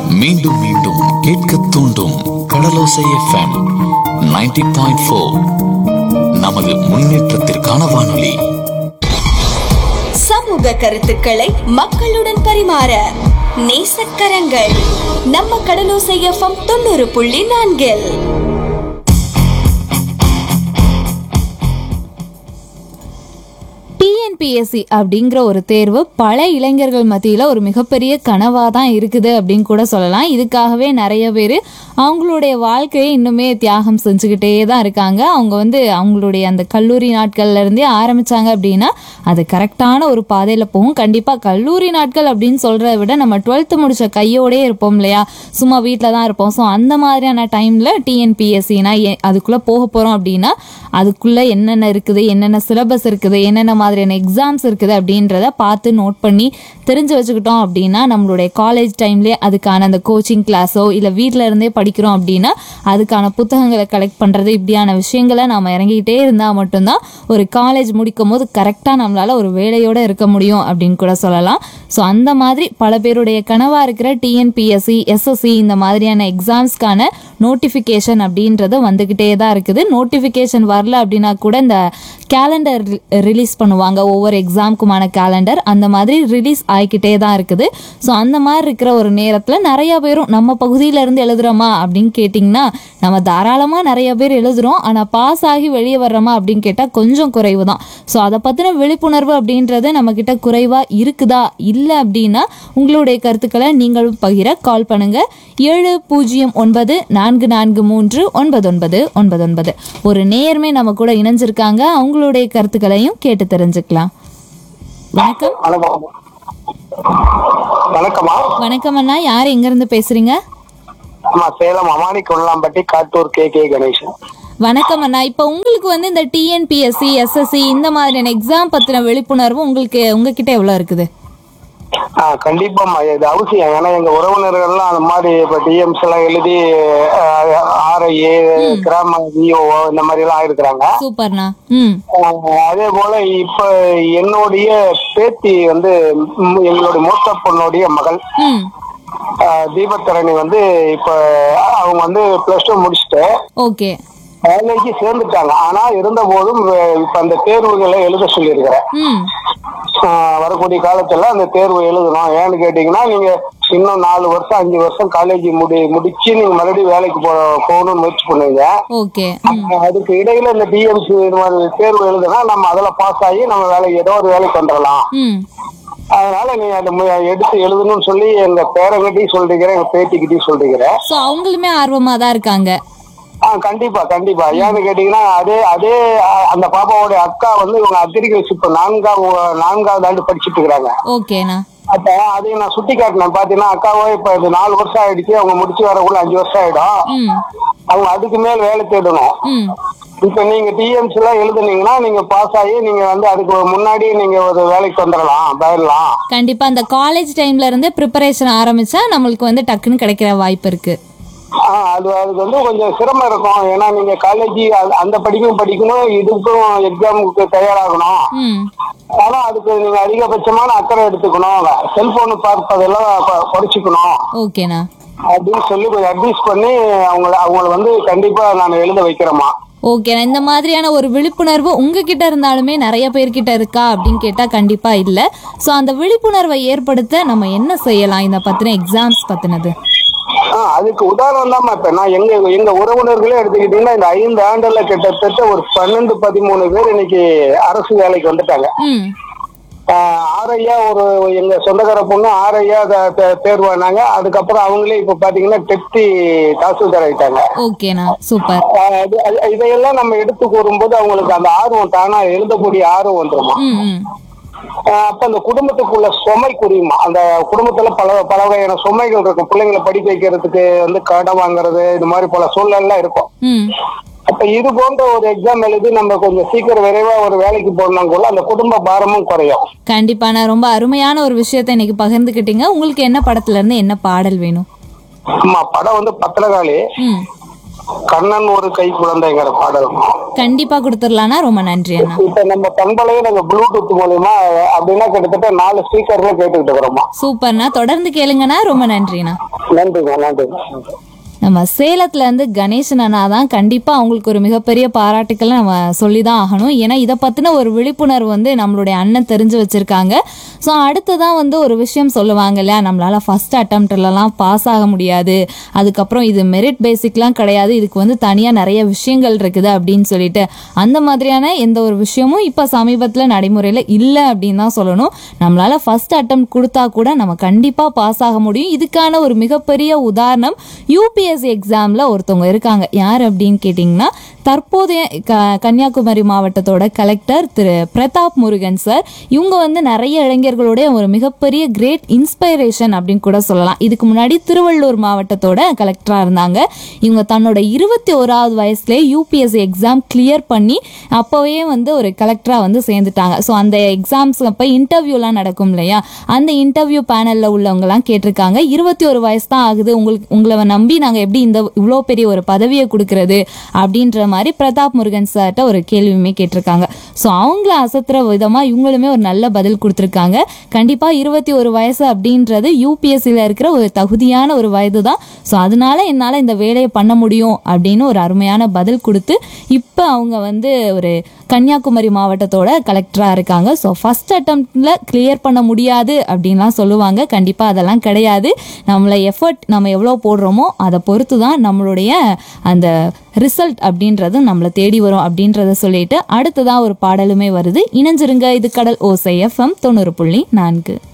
மீண்டும் மீண்டும் கேட்க தூண்டும் கடலோசை எஃப்எம் 90.4 பாயிண்ட் ஃபோர் நமது முன்னேற்றத்திற்கான வானொலி சமூக கருத்துக்களை மக்களுடன் பரிமாற நேசக்கரங்கள் நம்ம கடலோசை எஃப்எம் தொண்ணூறு புள்ளி நான்கில் டிஎன்பிஎஸ்சி அப்படிங்கிற ஒரு தேர்வு பல இளைஞர்கள் மத்தியில் ஒரு மிகப்பெரிய கனவாக தான் இருக்குது அப்படின்னு கூட சொல்லலாம் இதுக்காகவே நிறைய பேர் அவங்களுடைய வாழ்க்கையை இன்னுமே தியாகம் செஞ்சுக்கிட்டே தான் இருக்காங்க அவங்க வந்து அவங்களுடைய அந்த கல்லூரி நாட்கள்ல இருந்தே ஆரம்பிச்சாங்க அப்படின்னா அது கரெக்டான ஒரு பாதையில் போகும் கண்டிப்பாக கல்லூரி நாட்கள் அப்படின்னு சொல்கிறத விட நம்ம டுவெல்த்து முடிச்ச கையோடயே இருப்போம் இல்லையா சும்மா வீட்டில் தான் இருப்போம் ஸோ அந்த மாதிரியான டைமில் டிஎன்பிஎஸ்சினா அதுக்குள்ளே போக போகிறோம் அப்படின்னா அதுக்குள்ளே என்னென்ன இருக்குது என்னென்ன சிலபஸ் இருக்குது என்னென்ன மாதிரியான எக்ஸாம்ஸ் இருக்குது அப்படின்றத பார்த்து நோட் பண்ணி தெரிஞ்சு வச்சுக்கிட்டோம் அப்படின்னா நம்மளுடைய காலேஜ் டைம்லேயே அதுக்கான அந்த கோச்சிங் கிளாஸோ இல்லை வீட்டில் இருந்தே படிக்கிறோம் அப்படின்னா அதுக்கான புத்தகங்களை கலெக்ட் பண்ணுறது இப்படியான விஷயங்களை நாம் இறங்கிக்கிட்டே இருந்தால் மட்டும்தான் ஒரு காலேஜ் முடிக்கும் போது கரெக்டாக நம்மளால் ஒரு வேலையோடு இருக்க முடியும் அப்படின்னு கூட சொல்லலாம் ஸோ அந்த மாதிரி பல பேருடைய கனவாக இருக்கிற டிஎன்பிஎஸ்சி எஸ்எஸ்சி இந்த மாதிரியான எக்ஸாம்ஸ்க்கான நோட்டிஃபிகேஷன் அப்படின்றது வந்துக்கிட்டே தான் இருக்குது நோட்டிஃபிகேஷன் வரல அப்படின்னா கூட இந்த கேலண்டர் ரிலீஸ் பண்ணுவாங்க ஒவ்வொரு எக்ஸாமுக்குமான கேலண்டர் அந்த மாதிரி ரிலீஸ் ஆகிக்கிட்டே தான் இருக்குது ஸோ அந்த மாதிரி இருக்கிற ஒரு நேரத்தில் நிறைய பேரும் நம்ம பகுதியில இருந்து எழுதுறோமா அப்படின்னு கேட்டிங்கன்னா நம்ம தாராளமாக நிறைய பேர் எழுதுகிறோம் ஆனால் பாஸ் ஆகி வெளியே வர்றோமா அப்படின்னு கேட்டால் கொஞ்சம் குறைவு தான் ஸோ அதை பற்றின விழிப்புணர்வு அப்படின்றது நம்மக்கிட்ட குறைவாக இருக்குதா இல்லை அப்படின்னா உங்களுடைய கருத்துக்களை நீங்களும் பகிர கால் பண்ணுங்க ஏழு பூஜ்ஜியம் ஒன்பது நான்கு நான்கு மூன்று ஒன்பது ஒன்பது ஒன்பது ஒன்பது ஒரு நேயர்மே நம்ம கூட இணைஞ்சிருக்காங்க அவங்களுடைய கருத்துக்களையும் கேட்டு தெரிஞ்சுக்கலாம் வணக்கம் வணக்கம் வணக்கம்மா வணக்கம் அண்ணா யார் எங்கேருந்து பேசுறீங்க ஆமா சேலம் அமானி கொல்லாம்பட்டி காட்டூர் கே கே கணேசன் வணக்கம் அண்ணா இப்போ உங்களுக்கு வந்து இந்த டிஎன்பிஎஸ்சி எஸ்எஸ்சி இந்த மாதிரியான எக்ஸாம் பற்றின விழிப்புணர்வு உங்களுக்கு உங்ககிட்ட எவ்வளோ இருக்குது ஆ கண்டிப்பாம்மா இது அவசியம் ஏன்னா எங்க உறவினர்கள்லாம் அந்த மாதிரி இப்ப டிஎம்ஸ் எல்லாம் எழுதி ஆர்ஐஏ கிராம விஓ இந்த மாதிரி எல்லாம் ஆயிருக்கிறாங்க சூப்பர்ண்ணா ம் ஆஹ் அதே போல இப்ப என்னுடைய பேத்தி வந்து ம், எங்களுடைய மூத்த பொண்ணுடைய மகள் ம் ஆஹ் தீபத்தரணி வந்து இப்ப அவங்க வந்து பிளஸ் டூ முடிச்சுட்டு ஓகே வேலைக்கு சேர்ந்துட்டாங்க ஆனா இருந்த போதும் இப்ப அந்த தேர்வுகளை எழுத சொல்லியிருக்கிறேன் ம் ஆஹ் வரக்கூடிய காலத்துல அந்த தேர்வு எழுதணும் ஏன்னு கேட்டீங்கன்னா நீங்க இன்னும் நாலு வருஷம் அஞ்சு வருஷம் காலேஜ் முடி முடிச்சு நீங்க மறுபடியும் வேலைக்கு போ போகணும்னு முயற்சி பண்ணுவீங்க ஓகே ம் ஆஹ் அதுக்கு இடையில இந்த டிஎம்சி இது மாதிரி தேர்வு எழுதுனா நம்ம அதில் பாஸ் ஆகி நம்ம வேலைக்கு ஏதோ ஒரு வேலைக்கு வந்துடலாம் ம் அதனால நீங்க அந்த மு- எடுத்து எழுதணும்னு சொல்லி எங்க பேரங்கிட்டையும் சொல்லிக்கிறேன் எங்க பேத்திக்கிட்டையும் சொல்லிக்கிறேன் ஸோ அவங்களுமே ஆர்வமாக தான் இருக்காங்க ஆ கண்டிப்பா கண்டிப்பா ஏன்னு கேட்டீங்கன்னா அதே அதே அ- அந்த பாப்பாவோட அக்கா வந்து இவங்க அக்ரிகல்ச்சர் இப்ப நான்காவது நான்காவது ஆண்டு படிச்சுட்டு இருக்கிறாங்க ஓகேண்ணா அப்ப அதையும் நான் சுட்டி காட்டினேன் பாத்தீங்கன்னா அக்காவோ இப்ப இது நாலு வருஷம் ஆயிடுச்சு அவங்க முடிச்சு வரக்குள்ள அஞ்சு வருஷம் ஆயிடும் ம் அவங்க அதுக்கு மேல் வேலை தேடணும் ம் இப்ப நீங்க டிஎம்சி எல்லாம் எழுதுனீங்கன்னா நீங்க பாஸ் ஆகி நீங்க வந்து அதுக்கு முன்னாடி நீங்க ஒரு வேலைக்கு வந்துடலாம் போயிடலாம் கண்டிப்பா அந்த காலேஜ் டைம்ல இருந்தே ப்ரிப்பரேஷன் ஆரம்பிச்சா நம்மளுக்கு வந்து டக்குன்னு கிடைக்கிற வாய்ப்பு இருக்கு ஆ, அது அதுக்கு வந்து கொஞ்சம் சிரமம் இருக்கும் ஏன்னா நீங்க காலேஜ் அந்த படிப்பும் படிக்கணும் இதுக்கும் எக்ஸாமுக்கு தயாராகணும் ம் ஆனா அதுக்கு நீங்க அதிகபட்சமான அக்கறை எடுத்துக்கணும் செல்போன் பார்ப்பதெல்லாம் கொ- குறைச்சிக்கணும் ஓகேண்ணா அப்படின்னு சொல்லி கொஞ்சம் அட்வைஸ் பண்ணி அவங்கள அவங்கள வந்து கண்டிப்பா நான் எழுத வைக்கிறேம்மா ஓகேண்ணா இந்த மாதிரியான ஒரு விழிப்புணர்வு உங்ககிட்ட இருந்தாலுமே நிறைய பேர்கிட்ட இருக்கா அப்படின்னு கேட்டா கண்டிப்பா இல்ல ஸோ அந்த விழிப்புணர்வை ஏற்படுத்த நம்ம என்ன செய்யலாம் இந்த பத்தின எக்ஸாம்ஸ் பத்தினது ஆ, அதுக்கு உதாரணம் தான் இப்ப நான் எங்க எங்க உறவினர்களே எடுத்துக்கிட்டீங்கன்னா இந்த ஐந்து ஆண்டுல கிட்டத்தட்ட ஒரு பன்னெண்டு பதிமூணு பேர் இன்னைக்கு அரசு வேலைக்கு வந்துட்டாங்க ம் ஆஹ் ஆரையா ஒரு எங்க சொந்தக்கார பொண்ணு ஆரையா த- த- தேர்வானாங்க அதுக்கப்புறம் அவங்களே இப்ப பாத்தீங்கன்னா டெப்டி தாசில்தார் ஆயிட்டாங்க ஓகேண்ணா சூப்பர் ஆஹ் அது- அது- இதையெல்லாம் நம்ம எடுத்து கூறும்போது அவங்களுக்கு அந்த ஆர்வம் தானா எழுதக்கூடிய ஆர்வம் வந்துருமா ம் ம் ஆஹ் அப்ப அந்த குடும்பத்துக்குள்ள சுமை குறையுமா அந்த குடும்பத்துல பல பல வகையான சுமைகள் இருக்கும் பிள்ளைங்களை படிக்க வைக்கிறதுக்கு வந்து கடன் வாங்குறது இது மாதிரி பல சூழ்நிலாம் இருக்கும் ம் அப்ப இது போன்ற ஒரு எக்ஸாம் எழுதி நம்ம கொஞ்சம் சீக்கிரம் விரைவா ஒரு வேலைக்கு போனோம்னா அந்த குடும்ப பாரமும் குறையும் கண்டிப்பா நான் ரொம்ப அருமையான ஒரு விஷயத்தை இன்னைக்கு பகிர்ந்துக்கிட்டீங்க உங்களுக்கு என்ன படத்துல இருந்து என்ன பாடல் வேணும் ஆமா படம் வந்து பத்திரகாளி ம் கண்ணன் ஒரு கை குழந்தைங்கிற பாடல்மா கண்டிப்பா கொடுத்துடலாம்னா ரொம்ப நன்றி அண்ணா இப்ப நம்ம பண்பலையே நாங்க ப்ளூடூத் மூலியமா அப்படின்னா கிட்டத்தட்ட நாலு ஸ்பீக்கர்ல கேட்டுக்கிட்டு இருக்கிறோமா சூப்பர்ண்ணா தொடர்ந்து கேளுங்கண்ணா ரொம்ப நன்றிண்ணா நன்றிங்க நன்றிங்க நம்ம சேலத்துல இருந்து கணேசன் அண்ணா தான் கண்டிப்பா அவங்களுக்கு ஒரு மிகப்பெரிய பாராட்டுக்களை நம்ம சொல்லி தான் ஆகணும் ஏன்னா இதை பத்தின ஒரு விழிப்புணர்வு வந்து நம்மளுடைய அண்ணன் தெரிஞ்சு வச்சிருக்காங்க ஸோ அடுத்ததான் வந்து ஒரு விஷயம் சொல்லுவாங்க இல்லையா நம்மளால ஃபர்ஸ்ட் அட்டம்ப்ட்லலாம் பாஸ் ஆக முடியாது அதுக்கப்புறம் இது மெரிட் பேசிக்லாம் கிடையாது இதுக்கு வந்து தனியாக நிறைய விஷயங்கள் இருக்குது அப்படின்னு சொல்லிட்டு அந்த மாதிரியான எந்த ஒரு விஷயமும் இப்போ சமீபத்தில் நடைமுறையில் இல்லை அப்படின்னு தான் சொல்லணும் நம்மளால ஃபர்ஸ்ட் அட்டம் கொடுத்தா கூட நம்ம கண்டிப்பாக பாஸ் ஆக முடியும் இதுக்கான ஒரு மிகப்பெரிய உதாரணம் யூபிஎஸ்சி எக்ஸாமில் ஒருத்தவங்க இருக்காங்க யார் அப்படின்னு கேட்டிங்கன்னா தற்போதைய க கன்னியாகுமரி மாவட்டத்தோட கலெக்டர் திரு பிரதாப் முருகன் சார் இவங்க வந்து நிறைய இளைஞர்களுடைய ஒரு மிகப்பெரிய கிரேட் இன்ஸ்பைரேஷன் அப்படின்னு கூட சொல்லலாம் இதுக்கு முன்னாடி திருவள்ளூர் மாவட்டத்தோட கலெக்டராக இருந்தாங்க இவங்க தன்னோட இருபத்தி ஓராவது வயசுலேயே யூபிஎஸ்சி எக்ஸாம் கிளியர் பண்ணி அப்போவே வந்து ஒரு கலெக்டராக வந்து சேர்ந்துட்டாங்க ஸோ அந்த எக்ஸாம்ஸ் அப்போ இன்டர்வியூலாம் நடக்கும் இல்லையா அந்த இன்டர்வியூ பேனலில் உள்ளவங்கலாம் கேட்டிருக்காங்க இருபத்தி ஒரு வயசு தான் ஆகுது உங்களுக்கு உங்களை நம்பி நாங்கள் எப்படி இந்த இவ்வளோ பெரிய ஒரு பதவியை கொடுக்கறது அப்படின்ற மாதிரி பிரதாப் முருகன் சார்கிட்ட ஒரு கேள்வியுமே கேட்டிருக்காங்க ஸோ அவங்கள அசத்துற விதமாக இவங்களுமே ஒரு நல்ல பதில் கொடுத்துருக்காங்க கண்டிப்பாக இருபத்தி ஒரு வயசு அப்படின்றது யூபிஎஸ்சியில் இருக்கிற ஒரு தகுதியான ஒரு வயது தான் ஸோ அதனால என்னால் இந்த வேலையை பண்ண முடியும் அப்படின்னு ஒரு அருமையான பதில் கொடுத்து இப்போ அவங்க வந்து ஒரு கன்னியாகுமரி மாவட்டத்தோட கலெக்டராக இருக்காங்க ஸோ ஃபஸ்ட் அட்டம்ப்டில் கிளியர் பண்ண முடியாது அப்படின்லாம் சொல்லுவாங்க கண்டிப்பாக அதெல்லாம் கிடையாது நம்மளை எஃபர்ட் நம்ம எவ்வளோ போடுறோமோ அதை பொறுத்து தான் நம்மளுடைய அந்த ரிசல்ட் அப்படின்றது நம்மளை தேடி வரும் அப்படின்றத சொல்லிட்டு அடுத்ததாக ஒரு பாடலுமே வருது இணைஞ்சிருங்க இது கடல் ஓசை எஃப்எம் தொண்ணூறு புள்ளி நான்கு